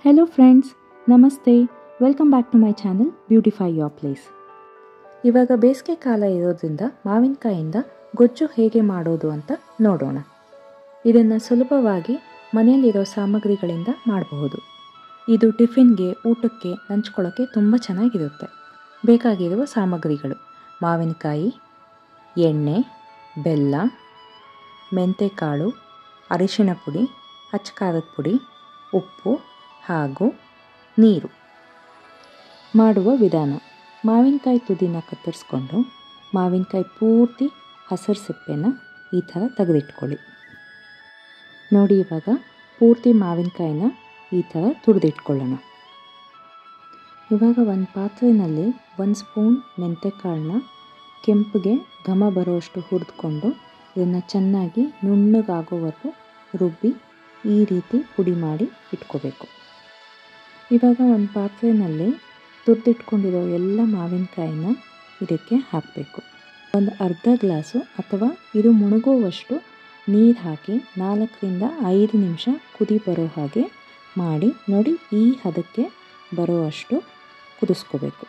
hello friends namaste welcome back to my channel beautify your place ಇವಾಗ ಬೇಸಿಗೆ ಕಾಲ ಇರೋದ್ರಿಂದ ಮಾವಿನಕಾಯಿಂದ ಗೊಜ್ಜು ಹೇಗೆ ಮಾಡೋದು ಅಂತ ನೋಡೋಣ ಇದನ್ನು ಸುಲಭವಾಗಿ ಮನೆಯಲ್ಲಿರೋ ಸಾಮಗ್ರಿಗಳಿಂದ ಮಾಡಬಹುದು ಇದು ಟಿಫಿನ್ಗೆ ಊಟಕ್ಕೆ ನಂಚ್ಕೊಳ್ಳೋಕ್ಕೆ ತುಂಬ ಚೆನ್ನಾಗಿರುತ್ತೆ ಬೇಕಾಗಿರುವ ಸಾಮಗ್ರಿಗಳು ಮಾವಿನಕಾಯಿ ಎಣ್ಣೆ ಬೆಲ್ಲ ಮೆಂತೆಕಾಳು ಅರಿಶಿಣ ಪುಡಿ ಅಚ್ಚಕಾರದ ಪುಡಿ ಉಪ್ಪು ಹಾಗೂ ನೀರು ಮಾಡುವ ವಿಧಾನ ಮಾವಿನಕಾಯಿ ತುದಿನ ಕತ್ತರಿಸ್ಕೊಂಡು ಮಾವಿನಕಾಯಿ ಪೂರ್ತಿ ಹಸಿರು ಸಿಪ್ಪೆನ ಈ ಥರ ತೆಗೆದಿಟ್ಕೊಳ್ಳಿ ನೋಡಿ ಇವಾಗ ಪೂರ್ತಿ ಮಾವಿನಕಾಯಿನ ಈ ಥರ ತುರಿದಿಟ್ಕೊಳ್ಳೋಣ ಇವಾಗ ಒಂದು ಪಾತ್ರೆಯಲ್ಲಿ ಒಂದು ಸ್ಪೂನ್ ಮೆಂತೆಕಾಳನ್ನ ಕೆಂಪಿಗೆ ಘಮ ಬರೋಷ್ಟು ಹುರಿದುಕೊಂಡು ಇದನ್ನು ಚೆನ್ನಾಗಿ ನುಣ್ಣಗಾಗೋವರೆಗೂ ರುಬ್ಬಿ ಈ ರೀತಿ ಪುಡಿ ಮಾಡಿ ಇಟ್ಕೋಬೇಕು ಇವಾಗ ಒಂದು ಪಾತ್ರೆಯಲ್ಲಿ ತುರಿದಿಟ್ಕೊಂಡಿರೋ ಎಲ್ಲ ಮಾವಿನಕಾಯಿನ ಇದಕ್ಕೆ ಹಾಕಬೇಕು ಒಂದು ಅರ್ಧ ಗ್ಲಾಸು ಅಥವಾ ಇದು ಮುಳುಗುವಷ್ಟು ನೀರು ಹಾಕಿ ನಾಲ್ಕರಿಂದ ಐದು ನಿಮಿಷ ಕುದಿ ಬರೋ ಹಾಗೆ ಮಾಡಿ ನೋಡಿ ಈ ಹದಕ್ಕೆ ಬರೋವಷ್ಟು ಕುದಿಸ್ಕೋಬೇಕು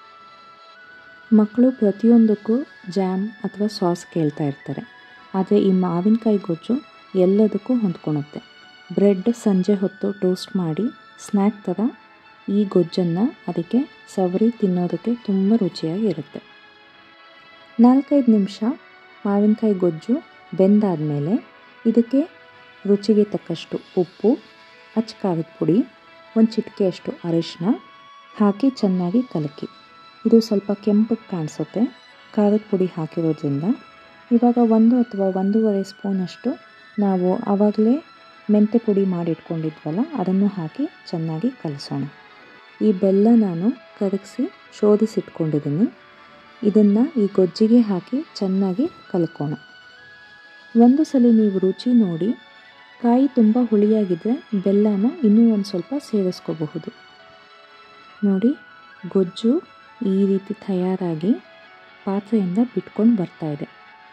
ಮಕ್ಕಳು ಪ್ರತಿಯೊಂದಕ್ಕೂ ಜಾಮ್ ಅಥವಾ ಸಾಸ್ ಕೇಳ್ತಾ ಇರ್ತಾರೆ ಆದರೆ ಈ ಮಾವಿನಕಾಯಿ ಗೊಜ್ಜು ಎಲ್ಲದಕ್ಕೂ ಹೊಂದ್ಕೊಳುತ್ತೆ ಬ್ರೆಡ್ ಸಂಜೆ ಹೊತ್ತು ಟೋಸ್ಟ್ ಮಾಡಿ ಸ್ನ್ಯಾಕ್ ಥರ ಈ ಗೊಜ್ಜನ್ನು ಅದಕ್ಕೆ ಸವರಿ ತಿನ್ನೋದಕ್ಕೆ ತುಂಬ ರುಚಿಯಾಗಿರುತ್ತೆ ನಾಲ್ಕೈದು ನಿಮಿಷ ಮಾವಿನಕಾಯಿ ಗೊಜ್ಜು ಬೆಂದಾದಮೇಲೆ ಇದಕ್ಕೆ ರುಚಿಗೆ ತಕ್ಕಷ್ಟು ಉಪ್ಪು ಅಚ್ಚಕಾರದ ಪುಡಿ ಒಂದು ಚಿಟಿಕೆಯಷ್ಟು ಅರಿಶಿನ ಹಾಕಿ ಚೆನ್ನಾಗಿ ಕಲಕಿ ಇದು ಸ್ವಲ್ಪ ಕೆಂಪಗೆ ಕಾಣಿಸುತ್ತೆ ಖಾರದ ಪುಡಿ ಹಾಕಿರೋದ್ರಿಂದ ಇವಾಗ ಒಂದು ಅಥವಾ ಒಂದೂವರೆ ಸ್ಪೂನಷ್ಟು ನಾವು ಆವಾಗಲೇ ಮೆಂತೆ ಪುಡಿ ಮಾಡಿಟ್ಕೊಂಡಿದ್ವಲ್ಲ ಅದನ್ನು ಹಾಕಿ ಚೆನ್ನಾಗಿ ಕಲಸೋಣ ಈ ಬೆಲ್ಲ ನಾನು ಕರಗಿಸಿ ಶೋಧಿಸಿಟ್ಕೊಂಡಿದ್ದೀನಿ ಇದನ್ನು ಈ ಗೊಜ್ಜಿಗೆ ಹಾಕಿ ಚೆನ್ನಾಗಿ ಕಲ್ಕೋಣ ಒಂದು ಸಲ ನೀವು ರುಚಿ ನೋಡಿ ಕಾಯಿ ತುಂಬ ಹುಳಿಯಾಗಿದ್ದರೆ ಬೆಲ್ಲನ ಇನ್ನೂ ಒಂದು ಸ್ವಲ್ಪ ಸೇರಿಸ್ಕೋಬಹುದು ನೋಡಿ ಗೊಜ್ಜು ಈ ರೀತಿ ತಯಾರಾಗಿ ಪಾತ್ರೆಯಿಂದ ಬಿಟ್ಕೊಂಡು ಬರ್ತಾ ಇದೆ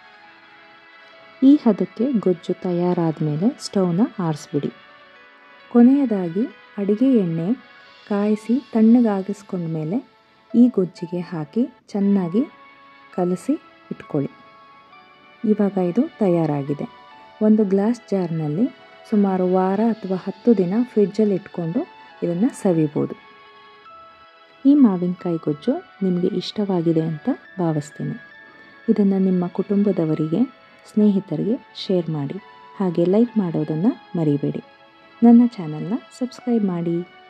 ಈ ಹದಕ್ಕೆ ಗೊಜ್ಜು ತಯಾರಾದ ಮೇಲೆ ಸ್ಟವ್ನ ಆರಿಸ್ಬಿಡಿ ಕೊನೆಯದಾಗಿ ಅಡಿಗೆ ಎಣ್ಣೆ ಕಾಯಿಸಿ ತಣ್ಣಗಾಗಿಸ್ಕೊಂಡ ಮೇಲೆ ಈ ಗೊಜ್ಜಿಗೆ ಹಾಕಿ ಚೆನ್ನಾಗಿ ಕಲಸಿ ಇಟ್ಕೊಳ್ಳಿ ಇವಾಗ ಇದು ತಯಾರಾಗಿದೆ ಒಂದು ಗ್ಲಾಸ್ ಜಾರ್ನಲ್ಲಿ ಸುಮಾರು ವಾರ ಅಥವಾ ಹತ್ತು ದಿನ ಫ್ರಿಜ್ಜಲ್ಲಿ ಇಟ್ಕೊಂಡು ಇದನ್ನು ಸವಿಬೋದು ಈ ಮಾವಿನಕಾಯಿ ಗೊಜ್ಜು ನಿಮಗೆ ಇಷ್ಟವಾಗಿದೆ ಅಂತ ಭಾವಿಸ್ತೀನಿ ಇದನ್ನು ನಿಮ್ಮ ಕುಟುಂಬದವರಿಗೆ ಸ್ನೇಹಿತರಿಗೆ ಶೇರ್ ಮಾಡಿ ಹಾಗೆ ಲೈಕ್ ಮಾಡೋದನ್ನು ಮರಿಬೇಡಿ ನನ್ನ ಚಾನಲ್ನ ಸಬ್ಸ್ಕ್ರೈಬ್ ಮಾಡಿ